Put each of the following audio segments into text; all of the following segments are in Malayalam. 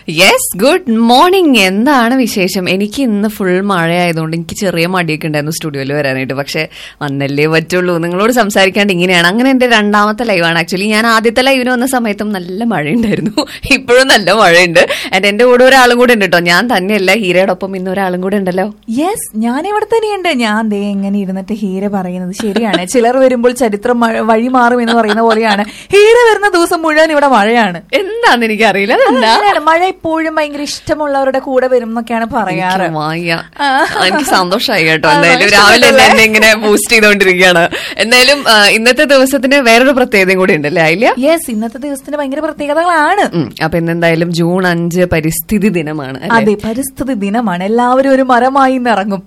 യെസ് ഗുഡ് മോർണിംഗ് എന്താണ് വിശേഷം എനിക്ക് ഇന്ന് ഫുൾ മഴയായതുകൊണ്ട് എനിക്ക് ചെറിയ മടിയൊക്കെ ഉണ്ടായിരുന്നു സ്റ്റുഡിയോയിൽ വരാനായിട്ട് പക്ഷെ വന്നല്ലേ പറ്റുള്ളൂ നിങ്ങളോട് സംസാരിക്കാണ്ട് ഇങ്ങനെയാണ് അങ്ങനെ എന്റെ രണ്ടാമത്തെ ലൈവാണ് ആക്ച്വലി ഞാൻ ആദ്യത്തെ ലൈവിന് വന്ന സമയത്തും നല്ല മഴയുണ്ടായിരുന്നു ഇപ്പോഴും നല്ല മഴയുണ്ട് ആൻഡ് എന്റെ കൂടെ ഒരാളും കൂടെ ഉണ്ട് കേട്ടോ ഞാൻ തന്നെയല്ല ഹീരയോടൊപ്പം ഇന്ന് ഒരാളും കൂടെ ഉണ്ടല്ലോ യെസ് ഞാൻ ഇവിടെ തന്നെയുണ്ട് ഞാൻ ദേ എങ്ങനെ ഇരുന്നിട്ട് ഹീര പറയുന്നത് ശരിയാണ് ചിലർ വരുമ്പോൾ ചരിത്രം മഴ- വഴി മാറും എന്ന് പറയുന്ന പോലെയാണ് ഹീര വരുന്ന ദിവസം മുഴുവൻ ഇവിടെ മഴയാണ് എന്താന്ന് എനിക്കറിയില്ല അതെന്താ അങ്ങനെയാണ്. മഴ ഇപ്പോഴും ഭയങ്കര ഇഷ്ടമുള്ളവരുടെ കൂടെ വരും എന്നൊക്കെയാണ് പറയാറ് എനിക്ക് വയ്യ. എനിക്ക് സന്തോഷമായി കേട്ടോ ആ, എന്തായാലും ഭയങ്കര രാവിലെ തന്നെ ഇഷ്ടപ്പെട്ടല്ലേ? എന്നെ ഇങ്ങനെ ബൂസ്റ്റ് ചെയ്തോണ്ടിരിക്കുകയാണ് എന്തായാലും ആ, ഇന്നത്തെ ദിവസത്തിന് വേറൊരു പ്രത്യേകതയും കൂടി ഉണ്ടല്ലേ ആയില്ല യെസ് ഇന്നത്തെ ദിവസത്തിന്റെ ഭയങ്കര പ്രത്യേകതകളാണ് ഉം, അപ്പൊ ഇന്ന് എന്തായാലും ജൂൺ അഞ്ച് പരിസ്ഥിതി ദിനമാണ് അല്ലേ? അതെ പരിസ്ഥിതി ദിനമാണ് എല്ലാവരും ഒരു മരമായി ഇന്ന് ഇറങ്ങും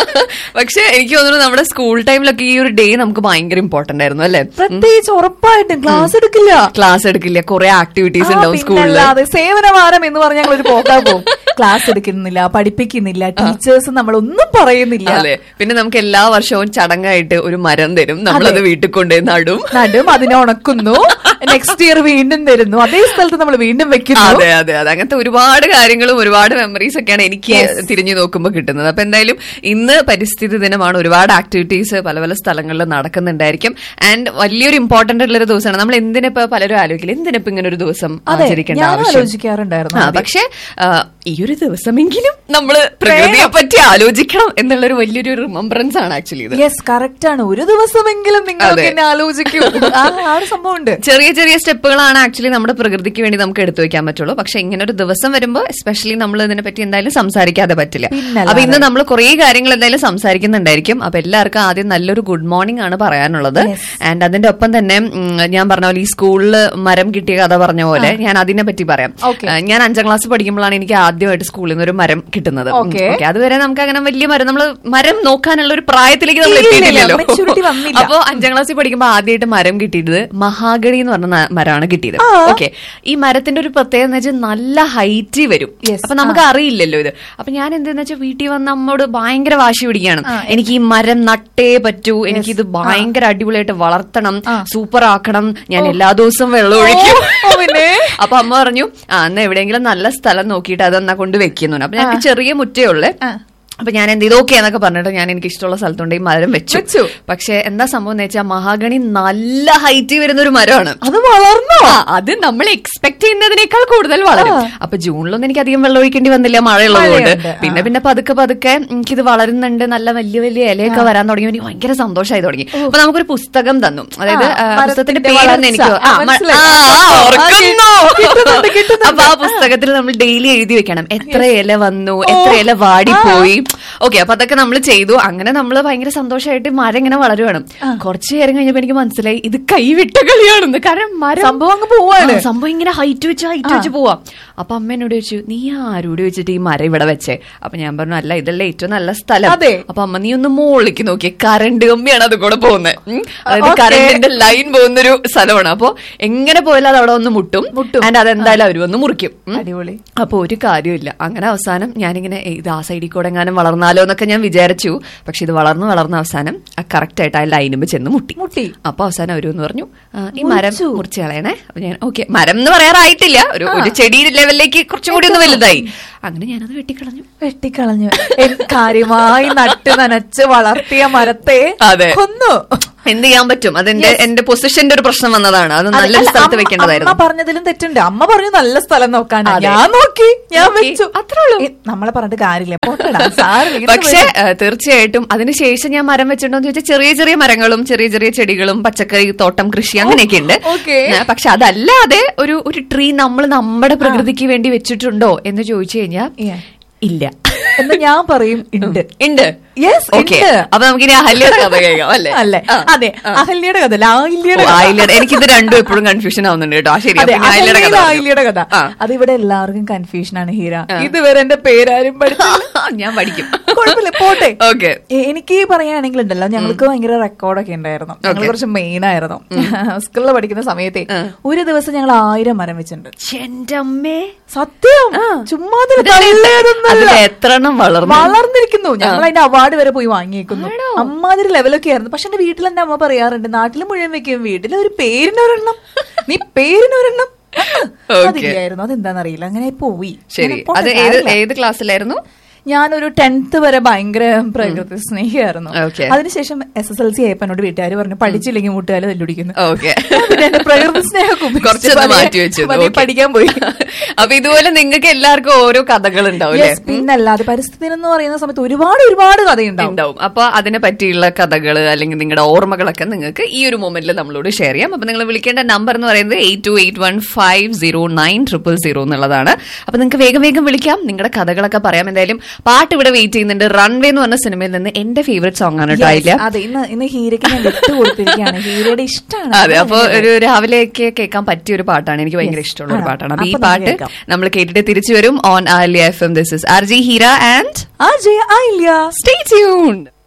പക്ഷെ എനിക്ക് തോന്നുന്നു നമ്മുടെ സ്കൂൾ ടൈമിലൊക്കെ ഈ ഒരു ഡേ നമുക്ക് ഭയങ്കര ഇമ്പോർട്ടന്റ് ആയിരുന്നു അല്ലേ പ്രത്യേകിച്ച് ഉറപ്പായിട്ടും ക്ലാസ് എടുക്കില്ല ക്ലാസ് എടുക്കില്ല കുറെ ആക്ടിവിറ്റീസ് ആ, ഉണ്ടാവും സ്കൂളിൽ പിന്നല്ലാതെ സേവനവാരം എന്ന് പറഞ്ഞ ഞങ്ങൾ ഒരു പോക്കാ പോകും ക്ലാസ് എടുക്കുന്നില്ല പഠിപ്പിക്കുന്നില്ല ടീച്ചേഴ്സ് നമ്മൾ ഒന്നും പറയുന്നില്ല അതെ പിന്നെ നമുക്ക് എല്ലാ വർഷവും ചടങ്ങായിട്ട് ഒരു മരം തരും നമ്മളത് വീട്ടിൽ കൊണ്ടുപോയി നടും നടും അതിനെ ഉണക്കുന്നു നെക്സ്റ്റ് ഇയർ വീണ്ടും തരുന്നു അതേ സ്ഥലത്ത് നമ്മൾ വീണ്ടും വെക്കുന്നു അതെ അതെ അതെ അങ്ങനത്തെ ഒരുപാട് കാര്യങ്ങളും ഒരുപാട് മെമ്മറീസ് ഒക്കെയാണ് എനിക്ക് തിരിഞ്ഞു നോക്കുമ്പോൾ കിട്ടുന്നത് അപ്പൊ എന്തായാലും ഇന്ന് പരിസ്ഥിതി ദിനമാണ് ഒരുപാട് ആക്ടിവിറ്റീസ് പല പല സ്ഥലങ്ങളിൽ നടക്കുന്നുണ്ടായിരിക്കും ആൻഡ് വലിയൊരു ഇമ്പോർട്ടന്റ് ഉള്ള ഒരു ദിവസമാണ് നമ്മൾ എന്തിനിപ്പോ പലരും ആലോചിക്കില്ല എന്തിനിപ്പോ ഇങ്ങനെ ഒരു ദിവസം അതെ ആചരിക്കേണ്ട ഞാൻ ആവശ്യം ആലോചിക്കാറുണ്ടായിരുന്നു ആ, പക്ഷെ ആ, ഈ ഒരു ദിവസമെങ്കിലും നമ്മൾ പ്രകൃതിയെ പറ്റി ആലോചിക്കണം എന്നുള്ളൊരു വലിയൊരു റിമംബറൻസ് ആണ് ആക്ച്വലി ഇത് യെസ് കറക്റ്റ് ആണ് ഒരു ദിവസമെങ്കിലും നിങ്ങൾക്ക് അതെ. എന്നെ ആലോചിക്കൂ ആ ആ ഒരു സംഭവം ഉണ്ട് ചെറിയ ചെറിയ സ്റ്റെപ്പുകളാണ് ആക്ച്വലി നമ്മുടെ പ്രകൃതിക്ക് വേണ്ടി നമുക്ക് എടുത്തു വെക്കാൻ പറ്റുള്ളൂ പക്ഷെ ഇങ്ങനെ ഒരു ദിവസം വരുമ്പോൾ എസ്പെഷ്യലി നമ്മൾ ഇതിനെ പറ്റി എന്തായാലും സംസാരിക്കാതെ പറ്റില്ല പിന്നല്ലാതെ. അപ്പൊ ഇന്ന് നമ്മൾ കുറേ കാര്യങ്ങൾ എന്തായാലും സംസാരിക്കുന്നുണ്ടായിരിക്കും അപ്പൊ എല്ലാവർക്കും ആദ്യം നല്ലൊരു ഗുഡ് മോർണിംഗ് ആണ് പറയാനുള്ളത് ആൻഡ് അതിന്റെ ഒപ്പം തന്നെ ഉം, ഞാൻ പറഞ്ഞ പോലെ ഈ സ്കൂളിൽ മരം കിട്ടിയ കഥ പറഞ്ഞ പോലെ ഞാൻ അതിനെ പറ്റി പറയാം Okay. ആ, ഞാൻ അഞ്ചാം ക്ലാസ് പഠിക്കുമ്പോഴാണ് എനിക്ക് ആദ്യമായിട്ട് സ്കൂളിൽ നിന്ന് ഒരു മരം കിട്ടുന്നത് ഉം, Okay. okay. അതുവരെ നമുക്ക് അങ്ങനെ വലിയ മരം നമ്മൾ മരം നോക്കാനുള്ള ഒരു പ്രായത്തിലേക്ക് നമ്മൾ ഇല്ല, ഇല്ല, എത്തിയിട്ടില്ലല്ലോ maturity വന്നില്ല. അപ്പൊ അഞ്ചാം ക്ലാസ്സിൽ പഠിക്കുമ്പോൾ ആദ്യമായിട്ട് മരം കിട്ടിയത് മഹാഗണി എന്ന് പറഞ്ഞ ന- മരമാണ് കിട്ടിയത് ഓക്കെ ഈ മരത്തിന്റെ ഒരു പ്രത്യേകത എന്ന് വെച്ചാൽ നല്ല ഹൈറ്റ് വരും Yes, അപ്പൊ നമുക്ക് അറിയില്ലല്ലോ ഇത് അപ്പൊ ഞാൻ എന്താന്ന് വെച്ചാൽ വീട്ടിൽ വന്ന് അമ്മോട് ഭയങ്കര വാശി പിടിക്കുകയാണ് എനിക്ക് ഈ മരം നട്ടേ പറ്റൂ എനിക്ക് ഇത് ഭയങ്കര അടിപൊളിയായിട്ട് വളർത്തണം സൂപ്പർ ആക്കണം ഞാൻ എല്ലാ ദിവസവും വെള്ളം ഒഴിക്കും ഓ, പിന്നെ? അപ്പൊ അമ്മ പറഞ്ഞു ആ എന്നാ എവിടെയെങ്കിലും നല്ല സ്ഥലം നോക്കിയിട്ട് അതെന്നാ കൊണ്ട് വെക്കുന്നു അപ്പൊ ഞങ്ങൾക്ക് ചെറിയ മുറ്റേ ഉള്ളേ അപ്പൊ ഞാൻ എന്ത് ചെയ്തു ഓക്കെ എന്നൊക്കെ പറഞ്ഞിട്ട് ഞാൻ എനിക്ക് ഇഷ്ടമുള്ള സ്ഥലത്തുകൊണ്ട് ഈ മരം വെച്ചു വെച്ചു. പക്ഷെ എന്താ സംഭവം എന്ന് വെച്ചാൽ മഹാഗണി നല്ല ഹൈറ്റ് വരുന്ന ഒരു മരമാണ് അത് വളർന്നോ ആ, അത് നമ്മൾ എക്സ്പെക്ട് ചെയ്യുന്നതിനേക്കാൾ കൂടുതൽ വളരും അപ്പൊ ജൂണിലൊന്നും എനിക്ക് അധികം വെള്ളം ഒഴിക്കേണ്ടി വന്നില്ല മഴയുള്ളതുകൊണ്ട് മഴയുണ്ട്, പിന്നെ പിന്നെ പതുക്കെ പതുക്കെ എനിക്കിത് വളരുന്നുണ്ട് നല്ല വലിയ വലിയ ഇലയൊക്കെ വരാൻ തുടങ്ങി എനിക്ക് ഭയങ്കര സന്തോഷമായി തുടങ്ങി അപ്പൊ നമുക്കൊരു പുസ്തകം തന്നു അതായത് ആ, ആ, പുസ്തകത്തിന്റെ മരത്തിന്റെ പേരൊന്നും എനിക്ക് വളർച്ച. ആ, ആ, മ- മനസ്സിലായി. ആ, ആ, ആ, ഓർക്കുന്നു. കിട്ടുന്നുണ്ട്, കിട്ടുന്നുണ്ട്. അപ്പൊ ആ പുസ്തകത്തിൽ നമ്മൾ ഡെയിലി എഴുതി വെക്കണം എത്ര ഇല വന്നു എത്ര ഇല വാടിപ്പോയി ഓക്കെ അപ്പൊ അതൊക്കെ നമ്മൾ ചെയ്തു അങ്ങനെ നമ്മൾ ഭയങ്കര സന്തോഷമായിട്ട് മരം ഇങ്ങനെ വളരുവാണ് കുറച്ചു നേരം കഴിഞ്ഞപ്പോ എനിക്ക് മനസ്സിലായി ഇത് കൈവിട്ട കളിയാണെന്ന് കാരണം മരം സംഭവം അങ്ങ് പോവാണ് ആ, സംഭവം ഇങ്ങനെ ഹൈറ്റ് വെച്ച് ഹൈറ്റ് വെച്ച് പോവാ അപ്പൊ അമ്മ എന്നോട് ചോദിച്ചു നീ ആരോട് വെച്ചിട്ട് ഈ മരം ഇവിടെ വെച്ചേ അപ്പൊ ഞാൻ പറഞ്ഞു അല്ല ഇതല്ലേ ഏറ്റവും നല്ല സ്ഥലം അതെ. അപ്പൊ അമ്മ നീ ഒന്ന് മുകളിലേക്ക് നോക്കിയേ കറണ്ട് കമ്പിയാണ് അത് കൂടെ പോകുന്നത് അതായത് Okay. കറണ്ടിന്റെ ലൈൻ പോകുന്നൊരു സ്ഥലമാണ് അപ്പൊ എങ്ങനെ പോയാലും അത് അവിടെ ഒന്ന് മുട്ടും മുട്ടും. ആൻഡ് അതെന്തായാലും അവർ വന്ന് മുറിക്കും ഉം. അടിപൊളി അപ്പൊ ഒരു കാര്യമില്ല അങ്ങനെ അവസാനം ഞാനിങ്ങനെ "ഏയ്, ഇത് ആ സൈഡിൽ കൂടെ എങ്ങാനും വളർന്നാലോ എന്നൊക്കെ ഞാൻ വിചാരിച്ചു പക്ഷെ ഇത് വളർന്നു വളർന്ന അവസാനം കറക്റ്റ് ആയിട്ട് ആ ലൈനുമ്പ് ചെന്ന് മുട്ടി മുട്ടി. അപ്പൊ അവസാനം അവരൊന്ന് പറഞ്ഞു "ആ, ഈ മരം മുറിച്ച് കളയണേ അപ്പൊ ഞാൻ ഓക്കെ മരം എന്ന് പറയാറായിട്ടില്ല ഒരു ഒരു ചെടി ലെവലിലേക്ക് കുറച്ചും കൂടി ഒന്ന് വലുതായി അങ്ങനെ ഞാനത് വെട്ടിക്കളഞ്ഞു വെട്ടിക്കളഞ്ഞു എൻ- കാര്യമായി നട്ട് നനച്ച് വളർത്തിയ മരത്തെ അതെ. കൊന്നു എന്ത് ചെയ്യാൻ പറ്റും അതെന്റെ എന്റെ പൊസിഷന്റെ ഒരു പ്രശ്നം വന്നതാണ് അത് അതെ, നല്ലൊരു അല്ല, സ്ഥലത്ത് അമ്മ- വെക്കേണ്ടതായിരുന്നു അമ്മ പറഞ്ഞതിലും തെറ്റുണ്ട് അമ്മ പറഞ്ഞു നല്ല സ്ഥലം നോക്കാൻ അതെ. ഞാൻ നോക്കി ഞാൻ നോക്കി. വെച്ചു അത്രേ ഉള്ളൂ. ഏ, നമ്മളെ പറഞ്ഞിട്ട് കാര്യമില്ല പോട്ടെടാ, സാരമില്ല. ഇങ്ങനെ പക്ഷെ ഏഹ്, തീർച്ചയായിട്ടും അതിനുശേഷം ഞാൻ മരം വെച്ചിട്ടുണ്ടോ എന്ന് ചോദിച്ചാൽ ചെറിയ ചെറിയ മരങ്ങളും ചെറിയ ചെറിയ ചെടികളും പച്ചക്കറി തോട്ടം കൃഷി അങ്ങനെയൊക്കെ ഉണ്ട് okay. ഏഹ്, പക്ഷെ അതല്ലാതെ ഒരു ഒരു ട്രീ നമ്മൾ നമ്മുടെ പ്രകൃതിക്ക് വേണ്ടി വെച്ചിട്ടുണ്ടോ എന്ന് ചോദിച്ചു കഴിഞ്ഞാൽ Yeah. ഇല്ല എന്ന് ഞാൻ പറയും ഉണ്ട് ഉണ്ട് യെസ് ഓക്കെ അപ്പൊ നമുക്കിനി അഹല്യയുടെ കഥ കേൾക്കാം അല്ലേ അല്ലേ ആ. അതെ അഹല്യയുടെ കഥ അല്ല ആയില്യയുടെ ഓ, കഥ. ആയില്യയുടെ എനിക്കിത് രണ്ടും എപ്പോഴും കൺഫ്യൂഷൻ ആവുന്നുണ്ട് കേട്ടോ ആ ശരി അതെ അപ്പൊ ഇനി അഹല്യയുടെ കഥ അഹല്യയുടെ പറഞ്ഞു. ആയില്യയുടെ കഥ ആ. അതിവിടെ എല്ലാവർക്കും കൺഫ്യൂഷൻ ആണ് ഹീര ഇതുവരെ എന്റെ പേരാരും പഠിച്ചില്ല ഞാൻ പഠിക്കും കുഴപ്പമില്ല പോട്ടെ ഓക്കെ എ- എനിക്ക് പറയുകയാണെങ്കിൽ ഉണ്ടല്ലോ ഞങ്ങൾക്ക് ഭയങ്കര റെക്കോർഡൊക്കെ ഉണ്ടായിരുന്നു ഞങ്ങൾ കുറച്ച് മെയിൻ ആയിരുന്നു സ്കൂളിൽ പഠിക്കുന്ന സമയത്തെ ഒരു ദിവസം ഞങ്ങൾ ആയിരം മരം വെച്ചിട്ടുണ്ട് എന്റെ അമ്മേ സത്യം ചുമ്മാ അതിൽ എത്ര എണ്ണം വളർന്നു വളർന്നിരിക്കുന്നു ഞങ്ങൾ അതിന്റെ അവാർഡ് വരെ പോയി വാങ്ങിയേക്കുന്നു അമ്മാതിരി ലെവലൊക്കെ ആയിരുന്നു പക്ഷെ എന്റെ വീട്ടിൽ എന്റെ അമ്മ പറയാറുണ്ട് നാട്ടിൽ മുഴുവൻ വെക്കും വീട്ടിൽ ഒരു പേരിനൊരെണ്ണം നീ പേരിനൊരെണ്ണം Okay. അതില്ലായിരുന്നു അതെന്താണെന്നറിയില്ല അങ്ങനെ പോയി ശരി അങ്ങനെ പോട്ടെ, അത് ഏത് കാര്യമില്ല. ഏത് ക്ലാസ്സിലായിരുന്നു ഞാനൊരു ടെൻത്ത് വരെ ഭയങ്കര പ്രകൃതി സ്നേഹിയായിരുന്നു Okay. അതിനുശേഷം എസ് എസ് എൽ സി ആയപ്പോ എന്നോട് വീട്ടുകാർ പറഞ്ഞു പഠിച്ചില്ലെങ്കിൽ മുട്ടുകാർ തല്ലുടിക്കുന്നു ഓക്കെ പിന്നെ എന്റെ പ്രകൃതി സ്നേഹമൊക്കെ ഉപേക്ഷിച്ച് കുറച്ചൊന്ന് പതിയെ- മാറ്റി വെച്ചു പതിയെ Okay. പഠിക്കാൻ പോയി അപ്പൊ ഇതുപോലെ നിങ്ങൾക്ക് എല്ലാവർക്കും ഓരോ കഥകൾ ഉണ്ടാവില്ലേ Yes, പിന്നല്ലാതെ പരിസ്ഥിതി എന്ന് പറയുന്ന സമയത്ത് ഒരുപാട് ഒരുപാട് കഥയുണ്ടാവും ഉണ്ടാവും അപ്പൊ അതിനെ പറ്റിയുള്ള കഥകൾ അല്ലെങ്കിൽ നിങ്ങളുടെ ഓർമ്മകളൊക്കെ നിങ്ങൾക്ക് ഈ ഒരു മൊമെന്റിൽ നമ്മളോട് ഷെയർ ചെയ്യാം അപ്പൊ നിങ്ങൾ വിളിക്കേണ്ട നമ്പർ എന്ന് പറയുന്നത് eight two eight one five zero nine triple zero എന്നുള്ളതാണ് അപ്പൊ നിങ്ങൾക്ക് വേഗം വേഗം വിളിക്കാം നിങ്ങളുടെ കഥകളൊക്കെ പറയാം എന്തായാലും പാട്ട് ഇവിടെ വെയിറ്റ് ചെയ്യുന്നുണ്ട് റൺവേ എന്ന് പറഞ്ഞ സിനിമയിൽ നിന്ന് എന്റെ ഫേവറേറ്റ് സോങ് ആണ് കേട്ടോ Yes, ആയില്ല അതെ ഇന്ന് ഇന്ന് ഹീരയ്ക്ക് ഞാൻ വിട്ടു കൊടുത്തിരിക്കുകയാണ് ഹീരയുടെ ഇഷ്ടമാണ് അതെ അപ്പൊ ഒരു രാവിലെയൊക്കെ കേൾക്കാൻ പറ്റിയ ഒരു പാട്ടാണ് എനിക്ക് ഭയങ്കര Yes. ഇഷ്ടമുള്ള ഒരു ആണോ? പാട്ടാണ് അപ്പൊ ഈ അപ്പൊ നമുക്ക് പാട്ട് കേൾക്കാം. നമ്മൾ കേട്ടിട്ട് തിരിച്ചു വരും ഓൺ ആലിയ F M this is R J Heera and ആ ജയ ആ ഇല്ല സ്റ്റേ ട്യൂൺഡ്